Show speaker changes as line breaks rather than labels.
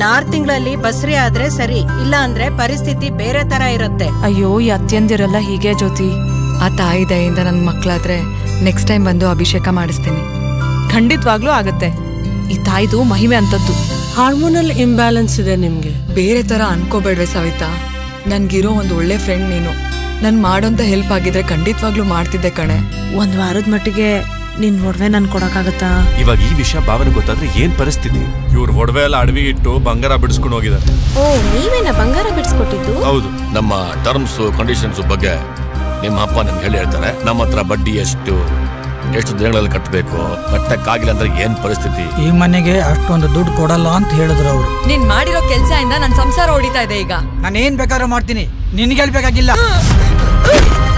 ಇನ್ನಾರ್ ತಿಂಗಳಲ್ಲಿ ಬಸ್ರಿ ಆದ್ರೆ ಸರಿ ಇಲ್ಲ ಅಂದ್ರೆ ಪರಿಸ್ಥಿತಿ ಬೇರೆ ತರ ಇರುತ್ತೆ
ಅಯ್ಯೋ ಈ ಅತ್ಯಂದಿರೆಲ್ಲ ಹೀಗೆ ಜ್ಯೋತಿ
ಆ ತಾಯಿ ದಯಿಂದ ನನ್ನ ಮಕ್ಕಳಾದ್ರೆ ನೆಕ್ಸ್ಟ್ ಟೈಮ್ ಬಂದು ಅಭಿಷೇಕ ಮಾಡಿಸ್ತೀನಿ
ಖಂಡಿತವಾಗ್ಲೂ ಆಗತ್ತೆ ಈ ತಾಯ್ದು ಮಹಿಮೆ ಅಂತದ್ದು
ಹಾರ್ಮೋನಲ್ ಇಂಬ್ಯಾಲೆನ್ಸ್ ಇದೆ ನಿಮ್ಗೆ
ಬೇರೆ ತರ ಅನ್ಕೋಬೇಡ್ವೆ ಸವಿತಾ ನನ್ಗಿರೋ ಒಂದು ಒಳ್ಳೆ ಫ್ರೆಂಡ್ ನೀನು ನನ್ ಮಾಡೋಂತ ಹೆಲ್ಪ್ ಆಗಿದ್ರೆ ಖಂಡಿತವಾಗ್ಲೂ ಮಾಡ್ತಿದ್ದೆ ಕಣೆ
ಒಂದ್ ವಾರದ ಮಟ್ಟಿಗೆ ನಿನ್ ಒಡವೆ ನನ್ ಕೊಡಕ್ಕಾಗತ್ತಾ
ಇವಾಗ ಈ ವಿಷಯ ಭಾವನೆ ಗೊತ್ತಾದ್ರೆ ಏನ್ ಪರಿಸ್ಥಿತಿ
ಇವ್ರು ಒಡವೆ ಎಲ್ಲ ಅಡವಿ ಇಟ್ಟು ಬಂಗಾರ ಬಿಡಿಸ್ಕೊಂಡು ಹೋಗಿದ್ದಾರೆ
ಓ ನೀವೇನ ಬಂಗಾರ ಬಿಡಿಸ್ಕೊಟ್ಟಿದ್ದು
ಹೌದು
ನಮ್ಮ ಟರ್ಮ್ಸ್ ಕಂಡೀಷನ್ಸ್ ಬಗ್ಗೆ ನಿಮ್ಮ ಅಪ್ಪ ನಿಮ್ಗೆ ಹೇಳಿ ಹೇಳ್ತಾರೆ ನಮ್ಮ ಹತ್ರ ಬಡ್ಡಿ ಎಷ್ಟು ಎಷ್ಟು ದಿನಗಳಲ್ಲಿ ಕಟ್ಟಬೇಕು ಕಟ್ಟಕ್ಕಾಗಿಲ್ಲ ಅಂದ್ರೆ ಏನ್ ಪರಿಸ್ಥಿತಿ
ಈ ಮನೆಗೆ ಅಷ್ಟೊಂದು ದುಡ್ಡು ಕೊಡಲ್ಲ ಅಂತ ಹೇಳಿದ್ರು ಅವರು
ನೀನ್ ಮಾಡಿರೋ ಕೆಲ್ಸದಿಂದ ನನ್ ಸಂಸಾರ ಹೊಡಿತಾ ಇದೆ ಈಗ
ನಾನು ಏನ್ ಬೇಕಾದ್ರೂ ಮಾಡ್ತೀನಿ ನಿನ್ಗೆ ಹೇಳ್ಬೇಕಾಗಿಲ್ಲ